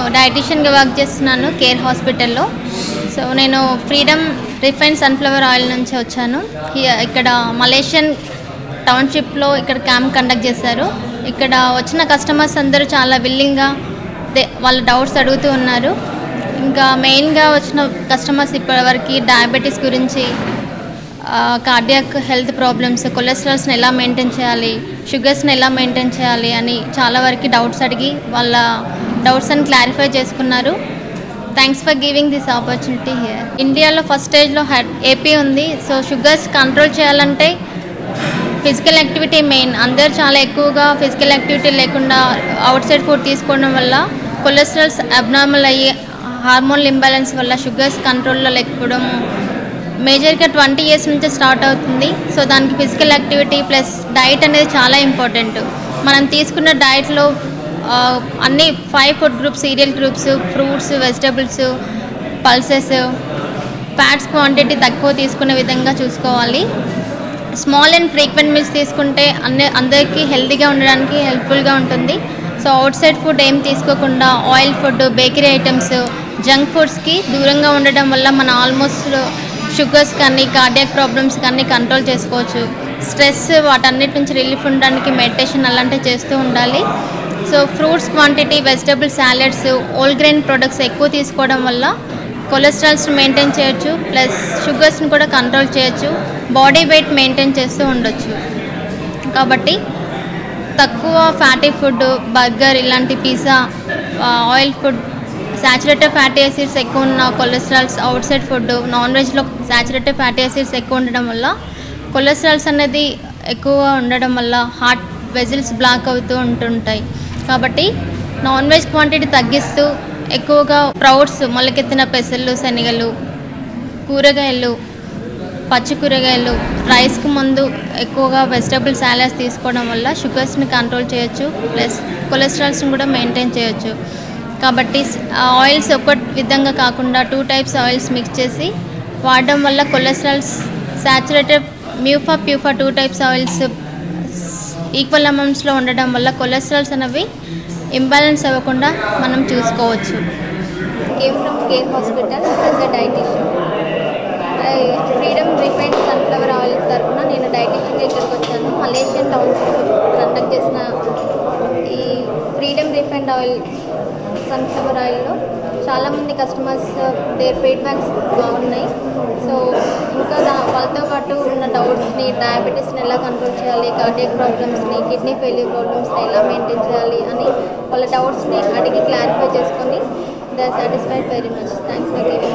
డైటీషియన్గా work చేస్తున్నాను care హాస్పిటల్లో so నేను ఫ్రీడమ్ రిఫైన్ సన్ఫ్లవర్ ఆయిల్ నుంచి వచ్చాను హి- ఇక్కడ మలేషియన్ టౌన్షిప్లో ఇక్కడ క్యాంప్ కండక్ట్ చేశారు ఇక్కడ వచ్చిన కస్టమర్స్ అందరూ చాలా విల్లింగ్గా దే- వాళ్ళ డౌట్స్ అడుగుతూ ఉన్నారు ఇంకా మెయిన్గా వచ్చిన కస్టమర్స్ ఇప్పటివరకు డయాబెటీస్ గురించి కార్డియాక్ హెల్త్ ప్రాబ్లమ్స్ కొలెస్ట్రాల్స్ని ఎలా మెయింటైన్ చేయాలి షుగర్స్ని ఎలా మెయింటైన్ చేయాలి అని చాలా వరకు డౌట్స్ అడిగి వాళ్ళ డౌట్స్ అని క్లారిఫై చేసుకున్నారు thanks for giving this opportunity here ఇండియాలో ఫస్ట్ స్టేజ్లో హెడ్ ఏపీ ఉంది సో షుగర్స్ కంట్రోల్ చేయాలంటే ఫిజికల్ యాక్టివిటీ మెయిన్ అందరు చాలా ఎక్కువగా ఫిజికల్ యాక్టివిటీ లేకుండా అవుట్ సైడ్ ఫుడ్ తీసుకోవడం వల్ల కొలెస్ట్రాల్స్ అబ్నార్మల్ అయ్యి హార్మోన్ ఇంబ్యాలెన్స్ వల్ల షుగర్స్ కంట్రోల్లో లేకపోవడం మేజర్గా ట్వంటీ ఇయర్స్ నుంచి స్టార్ట్ అవుతుంది సో దానికి ఫిజికల్ యాక్టివిటీ ప్లస్ డైట్ అనేది చాలా ఇంపార్టెంట్ మనం తీసుకున్న డైట్లో అన్ని five food groups cereal groups fruits vegetables pulses fats quantity తక్కువ తీసుకునే విధంగా చూసుకోవాలి స్మాల్ అండ్ ఫ్రీక్వెంట్ మీల్స్ తీసుకుంటే అన్ని అందరికీ హెల్తీగా ఉండడానికి హెల్ప్ఫుల్గా ఉంటుంది సో అవుట్ సైడ్ ఫుడ్ ఏం తీసుకోకుండా oil food bakery items junk ఫుడ్స్కి దూరంగా ఉండడం వల్ల మన ఆల్మోస్ట్ షుగర్స్ కానీ కార్డియాక్ ప్రాబ్లమ్స్ కానీ కంట్రోల్ చేసుకోవచ్చు స్ట్రెస్ వాటన్నిటి నుంచి రిలీఫ్ ఉండడానికి మెడిటేషన్ అలాంటివి చేస్తూ ఉండాలి so fruits quantity vegetable salads whole grain products ఎక్కువ తీసుకోవడం వల్ల కొలెస్ట్రాల్స్ మెయింటైన్ చేయొచ్చు ప్లస్ షుగర్స్ని కూడా కంట్రోల్ చేయొచ్చు బాడీ వెయిట్ మెయింటైన్ చేస్తూ ఉండొచ్చు కాబట్టి తక్కువ ఫ్యాటీ ఫుడ్ బర్గర్ ఇలాంటి pizza oil food saturated fatty acids ఎక్కువ ఉన్న cholesterols outside food non వెజ్లో సాచురేటెడ్ ఫ్యాటీ యాసిడ్స్ ఎక్కువ ఉండడం వల్ల కొలెస్ట్రాల్స్ అనేది ఎక్కువ ఉండడం వల్ల హార్ట్ వెజిల్స్ బ్లాక్ అవుతూ ఉంటుంటాయి కాబట్టి నాన్ వెజ్ క్వాంటిటీ తగ్గిస్తూ ఎక్కువగా ప్రౌడ్స్ మొలకెత్తిన పెసళ్ళు శనగలు కూరగాయలు పచ్చి కూరగాయలు రైస్కి ముందు ఎక్కువగా వెజిటబుల్ సాలడ్స్ తీసుకోవడం వల్ల షుగర్స్ని కంట్రోల్ చేయొచ్చు ప్లస్ కొలెస్ట్రాల్స్ని కూడా మెయింటైన్ చేయొచ్చు కాబట్టి ఆయిల్స్ ఒక విధంగా కాకుండా టూ టైప్స్ ఆయిల్స్ మిక్స్ చేసి వాడడం వల్ల cholesterols saturated MUFA PUFA two types oils equal అమౌంట్స్లో ఉండడం వల్ల కొలెస్ట్రాల్స్ అనేవి ఇంబ్యాలెన్స్ అవ్వకుండా మనం చూసుకోవచ్చు came from care hospital as a dietician Freedom refined sunflower oil తరఫున నేను డైటీషియన్గా ఇక్కడికి వచ్చాను మలేషియన్ టౌన్ కండక్ట్ చేసిన ఈ ఫ్రీడమ్ రిఫైన్డ్ ఆయిల్ సన్ఫ్లవర్ ఆయిల్లో చాలామంది కస్టమర్స్ దేర్ ఫీడ్బ్యాక్స్ బాగున్నాయి సో ఇంకా దా వాళ్ళతో పాటు ఉన్న డౌట్స్ని డయాబెటీస్ని ఎలా కంట్రోల్ చేయాలి కార్డియక్ ప్రాబ్లమ్స్ని కిడ్నీ ఫెయిల్యూర్ ప్రాబ్లమ్స్ని ఎలా మెయింటైన్ చేయాలి అని వాళ్ళ డౌట్స్ని అడిగి క్లారిఫై చేసుకొని they are satisfied very much thanks for giving